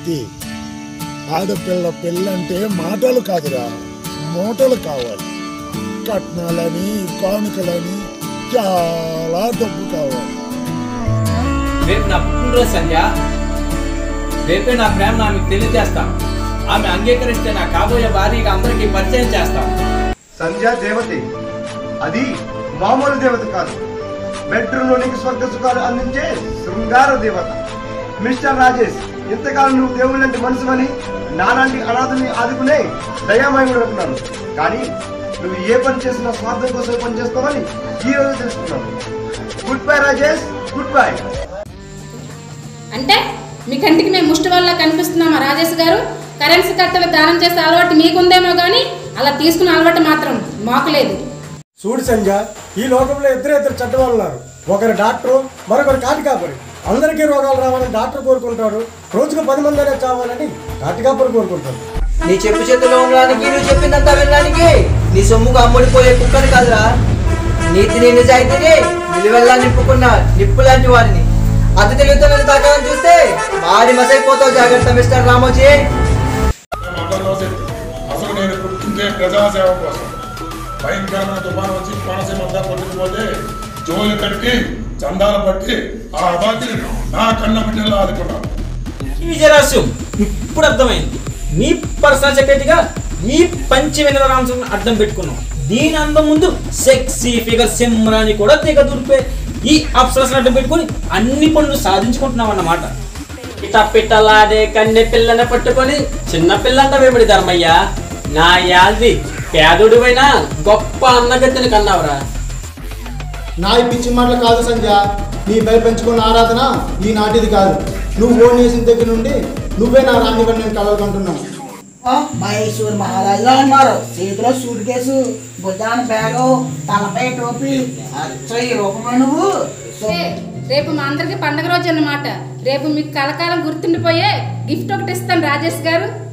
శృతి ఆడపిల్ల పెళ్ళంటే మాటలు కాదురా మూటలు కావాలి కట్నాలని కానుకలని చాలా డబ్బు కావాలి రేపు నా పుట్టినరోజు సంధ్య రేపే నా ప్రేమ ఆమెకు తెలియజేస్తాం ఆమె అంగీకరిస్తే నా కాబోయే భార్యగా అందరికీ పరిచయం చేస్తాం సంధ్యా దేవతే అది మామూలు దేవత కాదు బెడ్రూమ్ లోనికి స్వర్గ సుఖాలు అందించే శృంగార దేవత మిస్టర్ రాజేష్ ఇంతకాలం నువ్వు దేవుళ్ళంటి మనసుమని నాలాంటి అనాథని ఆదుకునే దయామయుడు అనుకున్నాను కానీ నువ్వు ఏ పని చేసినా స్వార్థం కోసం పని చేస్తావని ఈ రోజు తెలుసుకున్నాను good bye Rajesh good bye అంటే మీ కంటికి మేము ముష్టి వల్ల కనిపిస్తున్నామా రాజేష్ గారు కరెన్సీ కట్టలు దానం చేసే అలవాటు మీకుందేమో కానీ అలా తీసుకున్న అలవాటు మాత్రం మాకు లేదు చూడు సంజ ఈ లోకంలో ఇద్దరు ఇద్దరు చెడ్డవాళ్ళు ఉన్నారు ఒకరు డాక్టరు మరొకరు కాటి కాపరి అందరికీ రోగాలు రావాలని డాక్టర్ కోరుకుంటాడు రోజుకు పది మంది అయినా చావాలని కాటి కాపరి కోరుకుంటాడు నీ చెప్పు చేతిలో ఉండడానికి నువ్వు చెప్పిందంతా వినడానికి నీ సొమ్ముకు అమ్ముడిపోయే కుక్కని కాదురా నీతిని నిజాయితీని నిలువెల్లా నింపుకున్న నిప్పు లాంటి వారిని అతి తెలివితేటలు తాకాలని చూస్తే వాడి మసైపోతావు జాగ్రత్త మిస్టర్ రామోజీ అసలు నేను పుట్టిందే ప్రజాసేవ కోసం భయంకరమైన తుఫాను వచ్చి కోనసీమ అంతా కొట్టుకుపోతే జోలు కట్టి చందాలు పట్టి ఆ అబాకి నా కన్న బిడ్డల్లో ఆదుకున్నాను ఈ విజయరహస్యం ఇప్పుడు అర్థమైంది మీ పర్సనల్ సెక్రటరీగా ఈ పంచి వెన్నెల రామచంద్రన్ అడ్డం పెట్టుకున్నాం దీని అందం ముందు సెక్సీ ఫిగర్ సిమ్రాని కూడా తెగ దూరిపే ఈ అప్సరస్ అడ్డం పెట్టుకొని అన్ని పనులు సాధించుకుంటున్నాం అన్నమాట పిట్ట పిట్టలాడే కన్నె పిల్లని పట్టుకొని చిన్న పిల్లంట వేబడి ధర్మయ్య నా యాది పేదోడివైనా గొప్ప అన్నగతిని కన్నావురా నా ఈ పిచ్చి మాటలు కాదు సంధ్య నీ పై పెంచుకున్న ఆరాధన ఈ నాటిది కాదు నువ్వు ఓన్ చేసిన దగ్గర నుండి నువ్వే నా రాణి నేను కలవకుంటున్నావు మైసూర్ మహారాజులో ఉన్నారు చేతిలో సూట్ కేసు భుజాన బ్యాగు తలపై టోపీ అచ్చ ఈ రూపంలో నువ్వు ఏ, రేపు మా అందరికి పండగ రోజు అన్నమాట రేపు మీకు కలకాలం గుర్తుండిపోయే గిఫ్ట్ ఒకటి ఇస్తాను రాజేష్ గారు